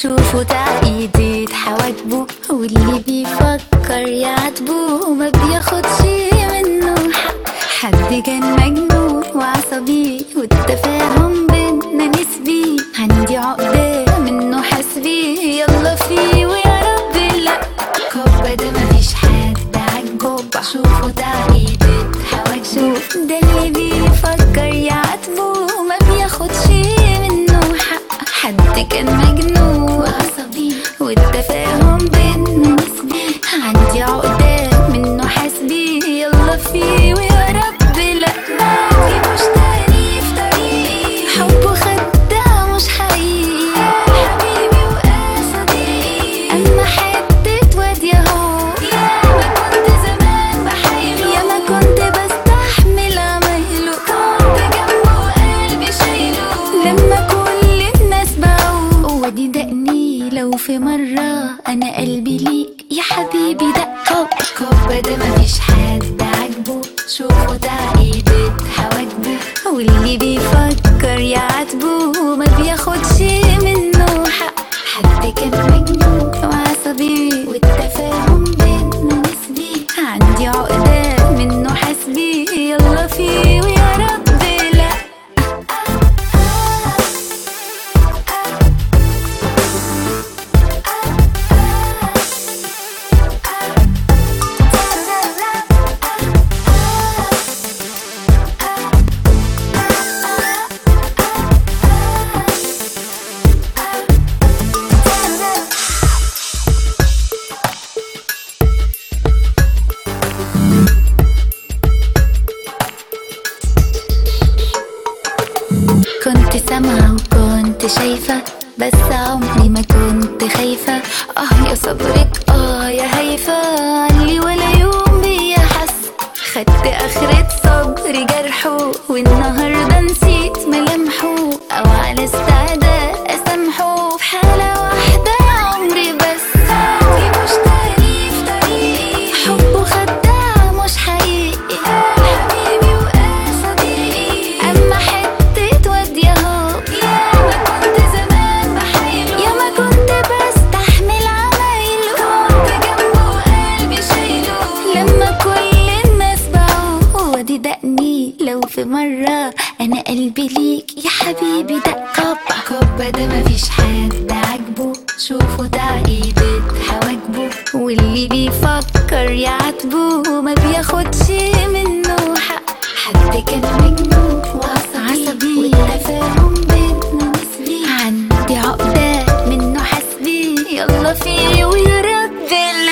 شوفوا تعقيدة حواجبه واللي بيفكر يعاتبه ما بياخدش منه حق حد كان مجنون وعصبي والتفاهم بينا نسبي عندي عقدة منه حسبي يلا فيه ويا رب لا كوبا ده مفيش حد عالكوبا شوفوا تعقيدة حواجبه ده اللي بيفكر يعاتبه ما بياخدش منه حق حد كان مجنون وعصبي والتفاهم بينا نسبي عندي عقدة منه حسبي يلا فيه ويا رب لا بعدي مش تاني في طريقي حبه خداع مش حقيقي حبيبي وقصدي اما حتة واد ياهو يا ما كنت زمان بحايله يا ما كنت بستحمل عمايله كنت جنبه وقلبي شايله لما كل الناس باعوا ودي دقني لو في مرة أنا قلبي ليك يا حبيبي دق كوب كوب ده مفيش حد عاجبه شوفوا تعقيدة حواجبه واللي بيفكر يعاتبه ما بياخدش منه حق حد كان مجنون وعصبي والتفاهم بينا نسبي عندي عقدة منه حسبي يلا فيه ويا رب لا كنت سامعة وكنت شايفة بس عمري ما كنت خايفة اه يا صبرك اه يا هيفا علي ولا يوم بيا حس خدت اخرة صبري جرحه والنهاردة نسيت ملامحه او على استعداد اسامحه في حالة واحدة عمري بس دي مش تاني في طريقي حبه خداع مش حقيقي حبيبي وقصدي اما حتة واد ياهو يا ما كنت زمان بحايله يا ما كنت بستحمل عمايله كنت جنبه وقلبي شايله لما كل الناس باعوا ودي دقني لو في مرة أنا قلبي ليك يا حبيبي دق كوبا كوبا ده مفيش حد عاجبه شوفوا تعقيدة حواجبه واللي بيفكر يعاتبه ما بياخدش منه حق حد كان مجنون وعصبي والتفاهم بينا نسبي عندي عقدة منه حسبي يلا فيه ويا رب